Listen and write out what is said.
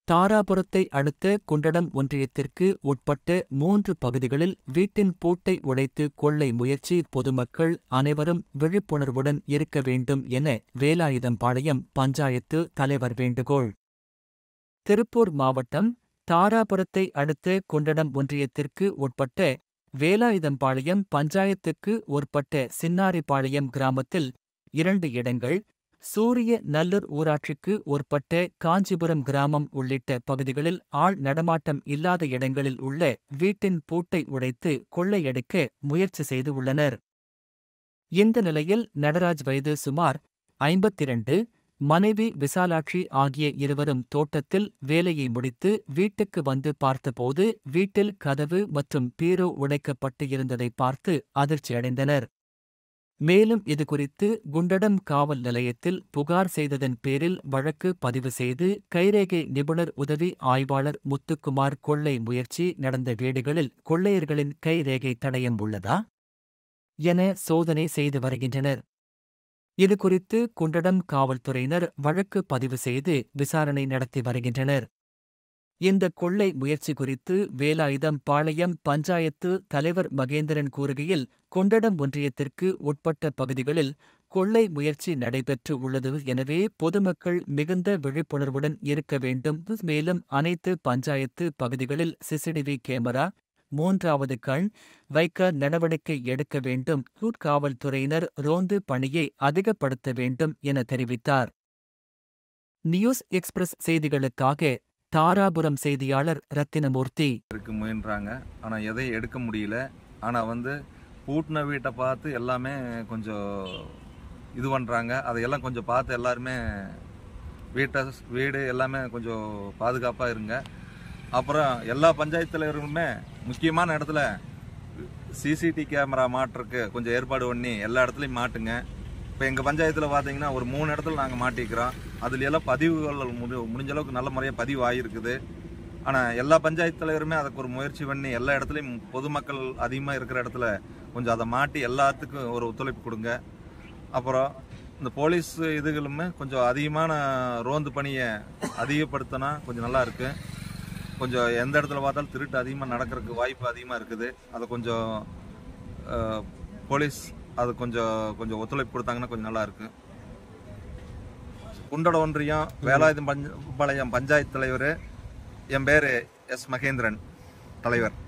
தாராபுரத்தை அடுத்த குண்டடம் ஒன்றியத்திற்கு உட்பட்ட மூன்று பகுதிகளில் வீட்டின் பூட்டை உடைத்து கொள்ளை முயற்சி பொதுமக்கள் அனைவரும் விழிப்புணர்வுடன் இருக்க வேண்டும் என வேலாயுதம்பாளையம் பஞ்சாயத்து தலைவர் வேண்டுகோள் திருப்பூர் மாவட்டம் தாராபுரத்தை அடுத்த குண்டடம் ஒன்றியத்திற்கு உட்பட்ட வேலாயுதம்பாளையம் பஞ்சாயத்துக்கு உட்பட்ட சின்னாரிபாளையம் கிராமத்தில் இரண்டு இடங்கள் சூரிய நல்லூர் ஊராட்சிக்கு உட்பட்ட காஞ்சிபுரம் கிராமம் உள்ளிட்ட பகுதிகளில் ஆள் நடமாட்டம் இல்லாத இடங்களில் உள்ள வீட்டின் பூட்டை உடைத்து கொள்ளையடிக்க முயற்சி செய்து உள்ளனர் இந்த நிலையில் நடராஜ் வயது சுமார் ஐம்பத்திரண்டு மனைவி விசாலாட்சி ஆகிய இருவரும் தோட்டத்தில் வேலையை முடித்து வீட்டுக்கு வந்து பார்த்தபோது வீட்டில் கதவு மற்றும் பீரோ உடைக்கப்பட்டு இருந்ததை பார்த்து அதிர்ச்சியடைந்தனர் மேலும் இதுகுறித்து குண்டடம் காவல் நிலையத்தில் புகார் செய்ததன் பேரில் வழக்கு பதிவு செய்து கைரேகை நிபுணர் உதவி ஆய்வாளர் முத்துக்குமார் கொள்ளை முயற்சி நடந்த வீடுகளில் கொள்ளையர்களின் கைரேகை தடயம் உள்ளதா என சோதனை செய்து வருகின்றனர் இதுகுறித்து குண்டடம் காவல்துறையினர் வழக்கு பதிவு செய்து விசாரணை நடத்தி வருகின்றனர் இந்த கொள்ளை முயற்சி குறித்து வேலாயுதம் பாளையம் பஞ்சாயத்து தலைவர் மகேந்திரன் கூறுகையில் கொண்டடம் ஒன்றியத்திற்கு உட்பட்ட பகுதிகளில் கொள்ளை முயற்சி நடைபெற்று உள்ளது எனவே பொதுமக்கள் மிகுந்த விழிப்புணர்வுடன் இருக்க வேண்டும் மேலும் அனைத்து பஞ்சாயத்து பகுதிகளில் சிசிடிவி கேமரா மூன்றாவது கண் வைக்க நடவடிக்கை எடுக்க வேண்டும் காவல்துறையினர் ரோந்து பணியை அதிகப்படுத்த வேண்டும் என தெரிவித்தார் நியூஸ் எக்ஸ்பிரஸ் செய்திகளுக்காக தாராபுரம் செய்தியாளர் ரத்தினமூர்த்தி இருக்க முயன்றாங்க ஆனால் எதையும் எடுக்க முடியல ஆனால் வந்து பூட்டின வீட்டை பார்த்து எல்லாமே கொஞ்சம் இது பண்ணுறாங்க அதையெல்லாம் கொஞ்சம் பார்த்து எல்லாருமே வீட்டை வீடு எல்லாமே கொஞ்சம் பாதுகாப்பாக இருங்க அப்புறம் எல்லா பஞ்சாயத்து தலைவர்களுமே முக்கியமான இடத்துல சிசிடி கேமரா மாட்டுறதுக்கு கொஞ்சம் ஏற்பாடு பண்ணி எல்லா இடத்துலையும் மாட்டுங்க இப்போ எங்கள் பஞ்சாயத்தில் பார்த்தீங்கன்னா ஒரு மூணு இடத்துல நாங்கள் மாட்டிக்கிறோம் அதுல எல்லாம் பதிவுகள் முடி முடிஞ்ச அளவுக்கு நல்ல முறையாக பதிவு ஆகிருக்குது ஆனால் எல்லா பஞ்சாயத்து தலைவருமே அதுக்கு ஒரு முயற்சி பண்ணி எல்லா இடத்துலையும் பொதுமக்கள் அதிகமாக இருக்கிற இடத்துல கொஞ்சம் அதை மாட்டி எல்லாத்துக்கும் ஒரு ஒத்துழைப்பு கொடுங்க அப்புறம் இந்த போலீஸ் இதுகளுமே கொஞ்சம் அதிகமான ரோந்து பணியை அதிகப்படுத்தினா கொஞ்சம் நல்லா இருக்கு கொஞ்சம் எந்த இடத்துல பார்த்தாலும் திருட்டு அதிகமாக நடக்கிறதுக்கு வாய்ப்பு அதிகமாக இருக்குது அதை கொஞ்சம் அஹ், போலீஸ் அது கொஞ்சம் கொஞ்சம் ஒத்துழைப்பு கொடுத்தாங்கன்னா கொஞ்சம் நல்லா இருக்கு குண்டட ஒன்றியம் வேலாயுதம் பஞ்ச பாளையம் பஞ்சாயத்து தலைவர் என் பேர் எஸ் மகேந்திரன் தலைவர்